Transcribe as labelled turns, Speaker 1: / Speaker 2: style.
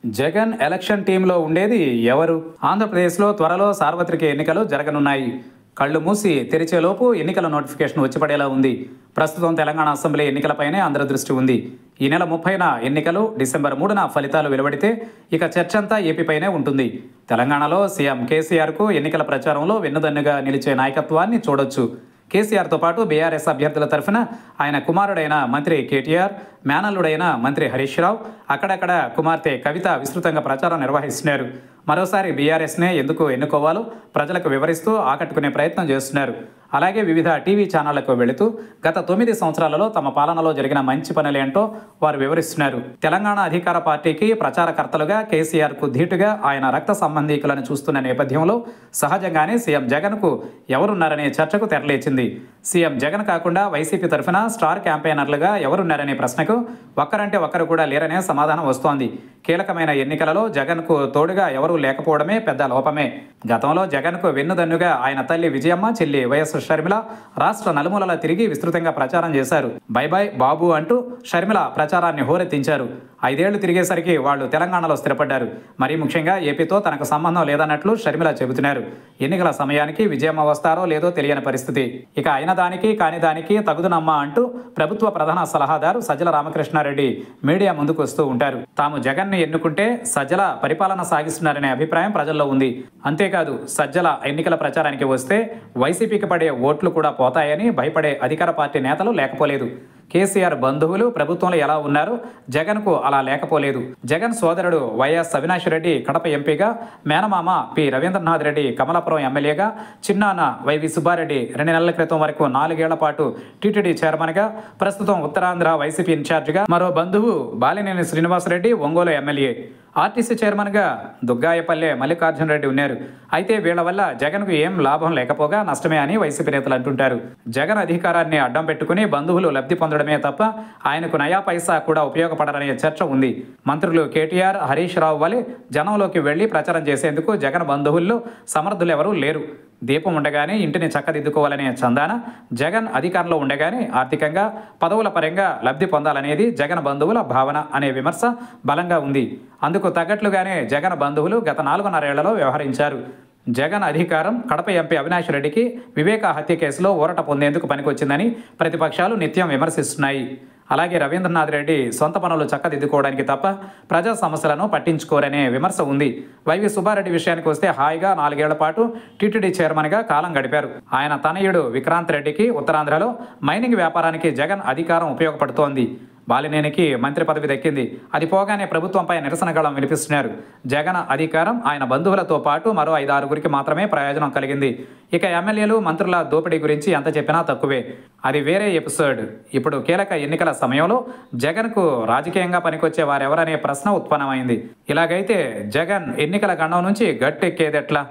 Speaker 1: Jagan election టీంలో ఉండేది ఎవరు ఆంధ్రప్రదేశ్లో త్వరలో సార్వత్రిక ఎన్నికలు జరగనున్నాయి కళ్ళు మూసి తెరిచేలోపు ఎన్నికల నోటిఫికేషన్ వచ్చిపడేలా ఉంది ప్రస్తుతం తెలంగాణ అసెంబ్లీ ఎన్నికలపైనే అందరి దృష్టి ఉంది ఈ నెల ముప్పైన ఎన్నికలు డిసెంబర్ మూడున ఫలితాలు వెలువడితే ఇక చర్చంతా ఏపీపైనే ఉంటుంది తెలంగాణలో సీఎం కేసీఆర్కు ఎన్నికల ప్రచారంలో వెన్నుదన్నుగా నిలిచే నాయకత్వాన్ని చూడొచ్చు కేసీఆర్తో పాటు బీఆర్ఎస్ అభ్యర్థుల తరఫున ఆయన కుమారుడైన మంత్రి కేటీఆర్ మేనల్లుడైన మంత్రి హరీష్ రావు అక్కడక్కడ కుమార్తె కవిత విస్తృతంగా ప్రచారం నిర్వహిస్తున్నారు మరోసారి బీఆర్ఎస్నే ఎందుకు ఎన్నుకోవాలో ప్రజలకు వివరిస్తూ ఆకట్టుకునే ప్రయత్నం చేస్తున్నారు అలాగే వివిధ టీవీ ఛానళ్లకు వెళుతూ గత తొమ్మిది సంవత్సరాలలో తమ పాలనలో జరిగిన మంచి పనులేంటో వారు వివరిస్తున్నారు తెలంగాణ అధికార పార్టీకి ప్రచారకర్తలుగా కేసీఆర్కు ధీటుగా ఆయన రక్త సంబంధీకులను చూస్తున్న నేపథ్యంలో సహజంగానే సీఎం జగన్కు ఎవరున్నారనే చర్చకు తెరలేచింది సీఎం జగన్ కాకుండా వైసీపీ తరఫున స్టార్ క్యాంపెయినర్లుగా ఎవరున్నారనే ప్రశ్నకు ఒక్కరంటే ఒక్కరు కూడా లేరనే సమాధానం వస్తోంది కీలకమైన ఎన్నికలలో జగన్కు తోడుగా ఎవరూ లేకపోవడమే పెద్ద లోపమే గతంలో జగన్కు వెన్నుదన్నుగా ఆయన తల్లి విజయమ్మ చెల్లి వైఎస్ షర్మిల రాష్ట్ర నలుమూలలా తిరిగి విస్తృతంగా ప్రచారం చేశారు బై బై బాబు అంటూ షర్మిల ప్రచారాన్ని హోరెత్తించారు ఐదేళ్లు తిరిగేసరికి వాళ్ళు తెలంగాణలో స్థిరపడ్డారు మరీ ముఖ్యంగా ఏపీతో తనకు సంబంధం లేదన్నట్లు షర్మిల చెబుతున్నారు ఎన్నికల సమయానికి విజయమ్మ వస్తారో లేదో తెలియని పరిస్థితి ఇక అయిన దానికి కాని దానికి తగుదునమ్మా అంటూ ప్రభుత్వ ప్రధాన సలహాదారు సజ్జల రామకృష్ణారెడ్డి మీడియా ముందుకు వస్తూ ఉంటారు తాము జగన్ని ఎన్నుకుంటే సజ్జల పరిపాలన సాగిస్తున్నారనే అభిప్రాయం ప్రజల్లో ఉంది అంతేకాదు సజ్జల ఎన్నికల ప్రచారానికి వస్తే వైసీపీకి పడే ఓట్లు కూడా పోతాయని భయపడే అధికార పార్టీ నేతలు లేకపోలేదు కేసీఆర్ బంధువులు ప్రభుత్వంలో ఎలా ఉన్నారో జగన్కు అలా లేకపోలేదు జగన్ సోదరుడు వైఎస్ అవినాష్ రెడ్డి కడప ఎంపీగా మేనమామ పి రవీంద్రనాథ్ రెడ్డి కమలాపురం ఎమ్మెల్యేగా చిన్నాన్న వైవి సుబ్బారెడ్డి రెండు నెలల క్రితం వరకు నాలుగేళ్ల పాటు టీటీడీ చైర్మన్గా ప్రస్తుతం ఉత్తరాంధ్ర వైసీపీ ఇన్ఛార్జిగా మరో బంధువు బాలినేని శ్రీనివాసరెడ్డి ఒంగోలు ఎమ్మెల్యే ఆర్టీసీ చైర్మన్గా దుగ్గాయపల్లె మల్లికార్జున రెడ్డి ఉన్నారు అయితే వీళ్ల వల్ల జగన్కు ఏం లాభం లేకపోగా నష్టమే అని వైసీపీ నేతలు అంటుంటారు జగన్ అధికారాన్ని అడ్డం పెట్టుకుని బంధువులు లబ్ధి పొందడమే తప్ప ఆయనకు నయా పైసా కూడా ఉపయోగపడరనే చర్చ ఉంది మంత్రులు కేటీఆర్ హరీష్ రావు వలె జనంలోకి వెళ్లి ప్రచారం చేసేందుకు జగన్ బంధువుల్లో సమర్థులు ఎవరూ లేరు దీపం ఉండగానే ఇంటిని చక్కదిద్దుకోవాలనే చందాన జగన్ అధికారంలో ఉండగానే ఆర్థికంగా పదవుల పరంగా లబ్ధి పొందాలనేది జగన్ బంధువుల భావన అనే విమర్శ బలంగా ఉంది అందుకు తగ్గట్లుగానే జగన్ బంధువులు గత నాలుగున్నరేళ్లలో వ్యవహరించారు జగన్ అధికారం కడప ఎంపీ అవినాష్ రెడ్డికి వివేక హత్య కేసులో ఊరట పొందేందుకు పనికొచ్చిందని ప్రతిపక్షాలు నిత్యం విమర్శిస్తున్నాయి అలాగే రవీంద్రనాథ్ రెడ్డి సొంత పనులు చక్కదిద్దుకోవడానికి తప్ప ప్రజా సమస్యలను పట్టించుకోరనే విమర్శ ఉంది వైవి సుబ్బారెడ్డి విషయానికి వస్తే హాయిగా నాలుగేళ్ల పాటు టీటీడీ చైర్మన్గా కాలం గడిపారు ఆయన తనయుడు విక్రాంత్ రెడ్డికి ఉత్తరాంధ్రలో మైనింగ్ వ్యాపారానికి జగన్ అధికారం ఉపయోగపడుతోంది బాలినేనికి మంత్రి పదవి దక్కింది అది పోగానే ప్రభుత్వంపై నిరసన గళం వినిపిస్తున్నారు జగన్ అధికారం ఆయన బంధువులతో పాటు మరో ఐదారుగురికి మాత్రమే ప్రయోజనం కలిగింది ఇక ఎమ్మెల్యేలు మంత్రుల దోపిడీ గురించి ఎంత చెప్పినా తక్కువే అది వేరే ఎపిసోడ్ ఇప్పుడు కీలక ఎన్నికల సమయంలో జగన్కు రాజకీయంగా పనికొచ్చే వారెవరనే ప్రశ్న ఉత్పన్నమైంది ఇలాగైతే జగన్ ఎన్నికల గండం నుంచి గట్టెక్కేదెట్లా